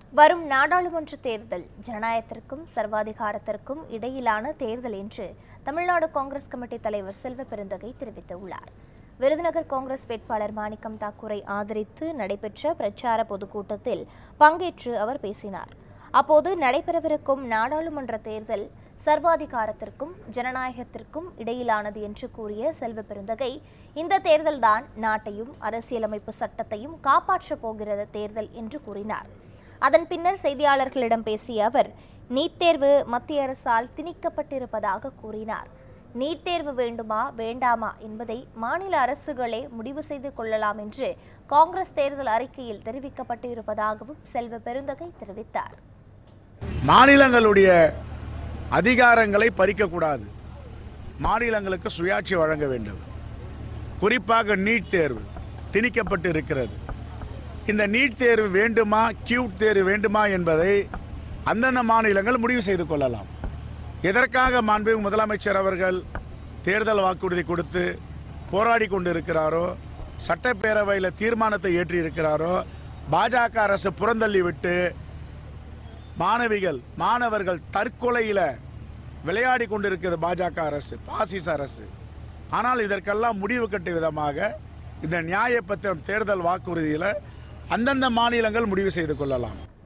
வரும் நாடாளுமன்ற தேர்தல் ஜனநாயகத்திற்கும் சர்வாதிகாரத்திற்கும் இடையிலான தேர்தல் என்று தமிழ்நாடு காங்கிரஸ் கமிட்டி தலைவர் செல்வ பெருந்தகை தெரிவித்துள்ளார் விருதுநகர் காங்கிரஸ் வேட்பாளர் மாணிக்கம் தாக்கூரை ஆதரித்து நடைபெற்ற பிரச்சார பொதுக்கூட்டத்தில் பங்கேற்று அவர் பேசினார் அப்போது நடைபெறவிருக்கும் நாடாளுமன்ற தேர்தல் சர்வாதிகாரத்திற்கும் ஜனநாயகத்திற்கும் இடையிலானது என்று கூறிய செல்வ பெருந்தகை இந்த தேர்தல்தான் நாட்டையும் அரசியலமைப்பு சட்டத்தையும் காப்பாற்றப் போகிற தேர்தல் என்று கூறினார் அதன் பின்னர் செய்தியாளர்களிடம் பேசிய அவர் நீட் தேர்வு மத்திய அரசால் திணிக்கப்பட்டிருப்பதாக கூறினார் நீட் தேர்வு வேண்டுமா வேண்டாமா என்பதை மாநில அரசுகளே முடிவு செய்து கொள்ளலாம் என்று காங்கிரஸ் தேர்தல் அறிக்கையில் தெரிவிக்கப்பட்டிருப்பதாகவும் செல்வ பெருந்தகை தெரிவித்தார் மாநிலங்களுடைய அதிகாரங்களை பறிக்கக்கூடாது மாநிலங்களுக்கு சுயாட்சி வழங்க வேண்டும் குறிப்பாக நீட் தேர்வு திணிக்கப்பட்டு இருக்கிறது இந்த நீட் தேர்வு வேண்டுமா கியூட் தேர்வு வேண்டுமா என்பதை அந்தந்த மாநிலங்கள் முடிவு செய்து கொள்ளலாம் எதற்காக மாண்புமிகு முதலமைச்சர் அவர்கள் தேர்தல் வாக்குறுதி கொடுத்து போராடி கொண்டிருக்கிறாரோ சட்டப்பேரவையில் தீர்மானத்தை ஏற்றியிருக்கிறாரோ பாஜக அரசு புறந்தள்ளி விட்டு மாணவிகள் மாணவர்கள் தற்கொலையில் விளையாடி கொண்டிருக்கிறது பாஜக அரசு பாசிச அரசு ஆனால் இதற்கெல்லாம் முடிவு கட்டும் விதமாக இந்த நியாய பத்திரம் தேர்தல் வாக்குறுதியில் அந்தந்த மாநிலங்கள் முடிவு செய்து கொள்ளலாம்